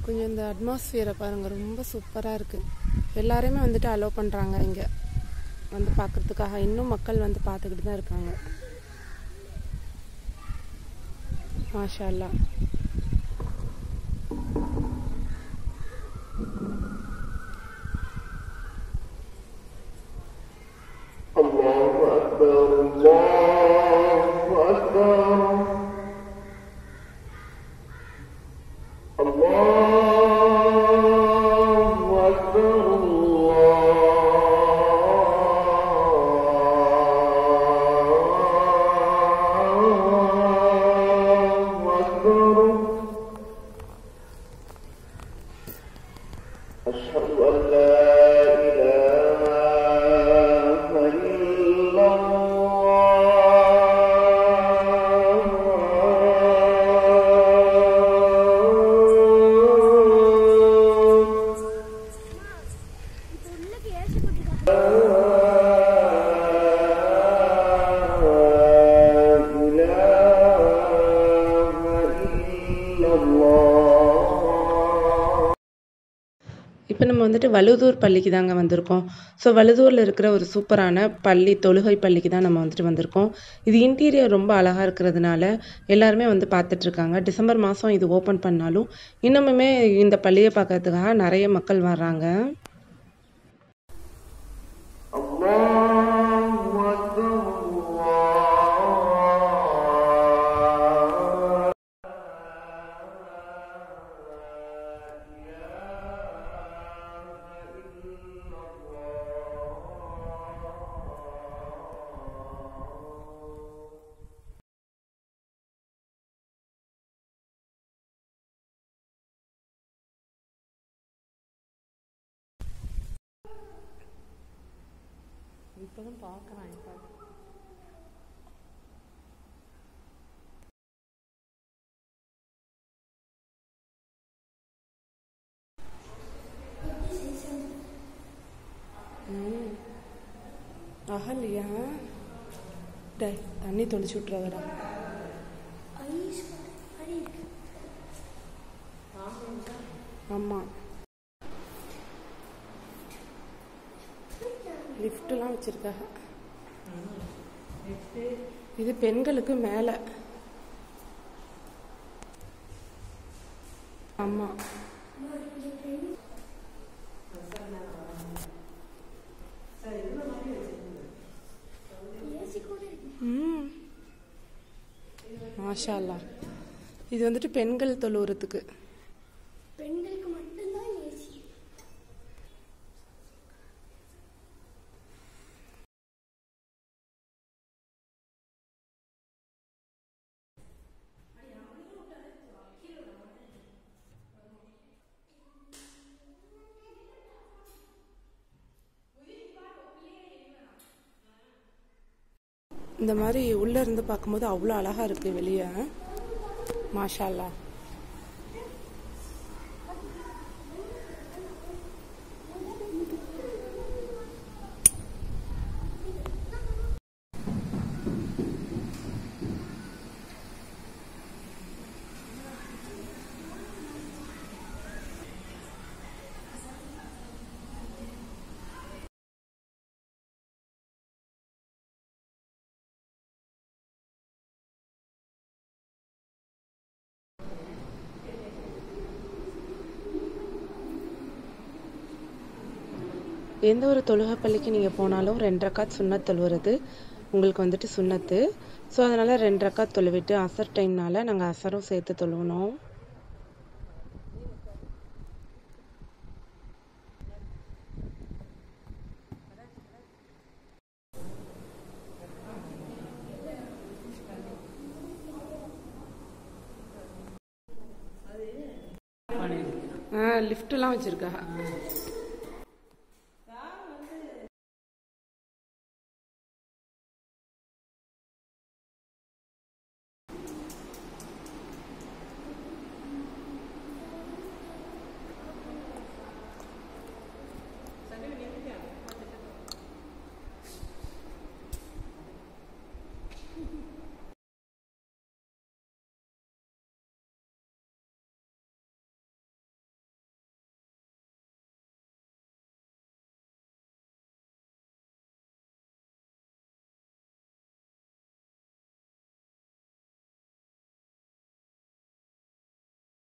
கொஞ்சம் இந்த அட்மாஸ்ஃபியரை பாருங்கள் ரொம்ப சூப்பராக இருக்குது எல்லாரையுமே வந்துட்டு அலோவ் பண்ணுறாங்க இங்கே வந்து பார்க்கறதுக்காக இன்னும் மக்கள் வந்து பார்த்துக்கிட்டு தான் இருக்காங்க மாஷா அல்லாஹ் الله أكبر الله أكبر الله أكبر الله أكبر أشهد أن لا إله إلا الله இப்போ நம்ம வந்துட்டு வழுதூர் பள்ளிக்கு தாங்க வந்திருக்கோம் ஸோ வழுதூரில் இருக்கிற ஒரு சூப்பரான பள்ளி தொழுகை பள்ளிக்கு தான் நம்ம வந்துட்டு வந்திருக்கோம் இது இன்டீரியர் ரொம்ப அழகாக இருக்கிறதுனால எல்லாருமே வந்து பார்த்துட்டு இருக்காங்க டிசம்பர் மாதம் இது ஓப்பன் பண்ணாலும் இன்னமுமே இந்த பள்ளியை பார்க்கறதுக்காக நிறைய மக்கள் வர்றாங்க الله أكبر الله இப்போதான் பார்க்குறான் அகல்லையா டே தண்ணி தொளிச்சு விட்றாதடா ஆமாம் லிஃப்ட்லாம் வச்சுருக்காங்க இது பெண்களுக்கு மேலே ஆமாம் ம் மாஷா அல்லாஹ். இது வந்துட்டு பெண்கள் தொழுவுறதுக்கு பெண்களுக்கு மட்டும்தான் ஏசி இந்த மாதிரி உள்ளே இருந்து பார்க்கும்போது அவ்வளோ அழகாக இருக்குது வெளியே மாஷா அல்லாஹ். எந்த ஒரு தொழுகை பள்ளிக்கு நீங்கள் போனாலும் ரெண்டு ரக்காத் சுன்னத் தொழுவுறது உங்களுக்கு வந்துட்டு சுன்னத்து ஸோ அதனால் ரெண்டு ரக்காத் தொழுவிட்டு அசர் டைம்னால நாங்கள் அசரும் சேர்த்து தொழுவணும் ஆ லிஃப்ட்லாம் வச்சுருக்கா